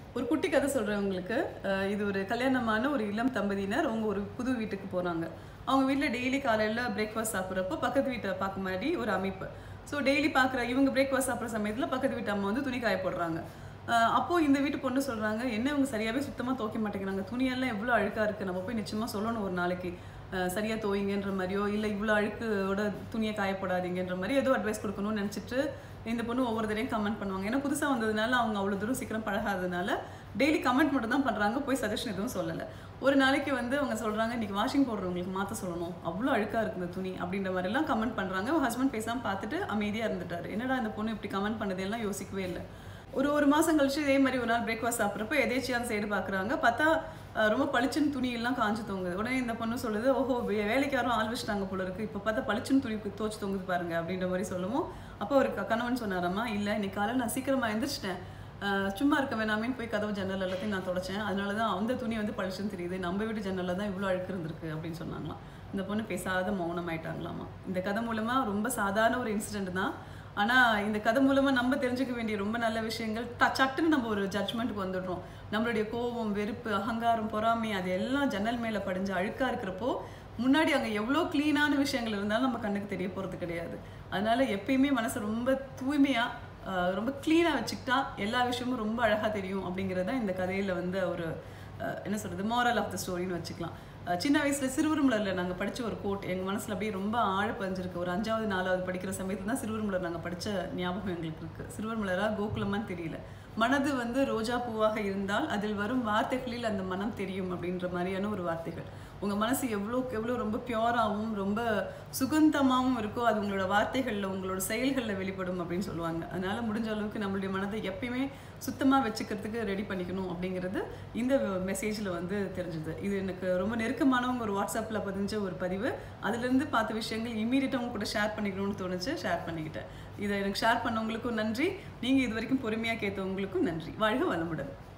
ஒரு குட்டி கதை சொல்கிறேன் உங்களுக்கு அஹ் இது ஒரு கல்யாணமான ஒரு இளம் தம்பதியினர் அவங்க ஒரு புது வீட்டுக்கு போகிறாங்க அவங்க வீட்டில் டெய்லி காலையில் பிரேக்ஃபாஸ்ட் சாப்பிட்றப்போ பக்கத்து வீட்டை பார்க்க மாதிரி ஒரு அமைப்பு ஸோ டெய்லி பார்க்குற இவங்க பிரேக்ஃபாஸ்ட் சாப்பிட்ற சமயத்தில் பக்கத்து வீட்டு அம்மா வந்து துணி காய போடுறாங்க அஹ் அப்போ இந்த வீட்டு பொண்ணு சொல்றாங்க என்ன இவங்க சரியாவே சுத்தமா துவைக்க மாட்டேங்கிறாங்க துணியெல்லாம் எவ்வளோ அழுக்கா இருக்கு நம்ம போய் நிச்சயமா சொல்லணும் ஒரு நாளைக்கு அஹ் சரியா துவைங்கன்ற மாதிரியோ இல்லை இவ்வளோ அழுக்கோட துணியை காயப்படாதீங்கன்ற மாதிரி ஏதோ அட்வைஸ் கொடுக்கணும்னு நினச்சிட்டு இந்த பொண்ணு ஒவ்வொரு தடையும் கமெண்ட் பண்ணுவாங்க ஏன்னா புதுசாக வந்ததுனால அவங்க அவ்வளோ தூரம் சீக்கிரம் பழகாததுனால டெய்லி கமெண்ட் மட்டும் தான் பண்ணுறாங்க போய் சஜஷன் எதுவும் சொல்லலை ஒரு நாளைக்கு வந்து அவங்க சொல்கிறாங்க இன்னைக்கு வாஷிங் பவுடர் மாற்ற சொல்லணும் அவ்வளோ அழுக்காக இருக்கு இந்த துணி அப்படின்ற மாதிரிலாம் கமெண்ட் பண்ணுறாங்க ஹஸ்பண்ட் பேசாமல் பார்த்துட்டு அமைதியாக இருந்துட்டாரு என்னடா இந்த பொண்ணு இப்படி கமெண்ட் பண்ணதெல்லாம் யோசிக்கவே இல்லை ஒரு ஒரு மாதம் கழிச்சு இதே மாதிரி ஒரு நாள் பிரேக்ஃபாஸ்ட் சாப்பிட்றப்ப எதேச்சியாக அந்த சைடு பார்க்குறாங்க பார்த்தா அஹ், ரொம்ப பளிச்சுன்னு துணி எல்லாம் காஞ்சு தொங்குது உடனே இந்த பொண்ணு சொல்லுது ஓஹோ வே- வேலைக்கு யாரும் ஆள் வச்சுட்டாங்க போல இருக்கு இப்போ பார்த்தா பளிச்சுன்னு துணி தோச்சு தொங்குது பாருங்க அப்படின்ற மாதிரி சொல்லவும் அப்போ ஒரு க- கணவன் சொன்னாராம்மா இல்லை இன்னைக்கு காலையில் நான் சீக்கிரமாக எழுந்திரிச்சிட்டேன் அஹ், சும்மா இருக்க வேணாமேன்னு போய் கதவு ஜன்னல் எல்லாத்தையும் நான் தொடச்சேன் அதனால தான் அந்த துணி வந்து பளிச்சுன்னு தெரியுது நம்ம வீட்டு ஜன்னலில் தான் இவ்வளோ அழுக்கு இருந்திருக்கு அப்படின்னு சொன்னாங்களாம் இந்த பொண்ணு பேசாத மௌனமாயிட்டாங்களாமா இந்த கதை மூலமாக ரொம்ப சாதாரண ஒரு இன்சிடென்ட் தான் ஆனால் இந்த கதை மூலமாக நம்ம தெரிஞ்சுக்க வேண்டிய ரொம்ப நல்ல விஷயங்கள் ட சட்டுன்னு நம்ம ஒரு ஜட்ஜ்மெண்ட்டுக்கு வந்துடுறோம் நம்மளுடைய கோபம் வெறுப்பு அகங்காரம் பொறாமை அது எல்லாம் ஜன்னல் மேலே படிஞ்சு அழுக்காக இருக்கிறப்போ முன்னாடி அங்கே எவ்வளோ க்ளீனான விஷயங்கள் இருந்தாலும் நம்ம கண்ணுக்கு தெரிய போகிறது கிடையாது அதனால எப்பயுமே மனசை ரொம்ப தூய்மையாக ரொம்ப க்ளீனாக வச்சுக்கிட்டா எல்லா விஷயமும் ரொம்ப அழகாக தெரியும் அப்படிங்கிறத இந்த கதையில் வந்து ஒரு அஹ், என்ன சொல்கிறது moral ஆஃப் த ஸ்டோரின்னு வச்சுக்கலாம் அஹ், சின்ன வயசில் சிறுவருமலரில் நாங்கள் படித்த ஒரு கோட் எங்கள் மனசில் அப்படியே ரொம்ப ஆழ பதிஞ்சிருக்கு ஒரு அஞ்சாவது நாலாவது படிக்கிற சமயத்தில் தான் சிறுவருமலர் நாங்கள் படித்த ஞாபகம் எங்களுக்கு இருக்குது சிறுவருமலரா கோகுலமான்னு தெரியல மனது வந்து ரோஜா பூவாக இருந்தால் அதில் வரும் வார்த்தைகளில் அந்த மனம் தெரியும் அப்படின்ற மாதிரியான ஒரு வார்த்தைகள் உங்கள் மனசு எவ்வளோக்கு எவ்வளோ ரொம்ப பியூராகவும் ரொம்ப சுகந்தமாகவும் இருக்கோ அது உங்களோட வார்த்தைகளில் உங்களோட செயல்களில் வெளிப்படும் அப்படின்னு சொல்லுவாங்க அதனால முடிஞ்ச அளவுக்கு நம்மளுடைய மனதை எப்பயுமே சுத்தமாக வச்சுக்கிறதுக்கு ரெடி பண்ணிக்கணும் அப்படிங்கிறது இந்த மெசேஜில் வந்து தெரிஞ்சுது இது எனக்கு ரொம்ப நெருக்கமானவங்க ஒரு வாட்ஸ்அப்பில் பதிஞ்ச ஒரு பதிவு அதுலேருந்து பார்த்த விஷயங்கள் இம்மீடியட்டாக உங்க கூட ஷேர் பண்ணிக்கணும்னு தோணுச்சு ஷேர் பண்ணிக்கிட்டேன் இதை எனக்கு ஷேர் பண்ணவங்களுக்கும் நன்றி நீங்கள் இது வரைக்கும் பொறுமையாக கேட்டவங்களுக்கும் நன்றி வாழ்க வளமுடன்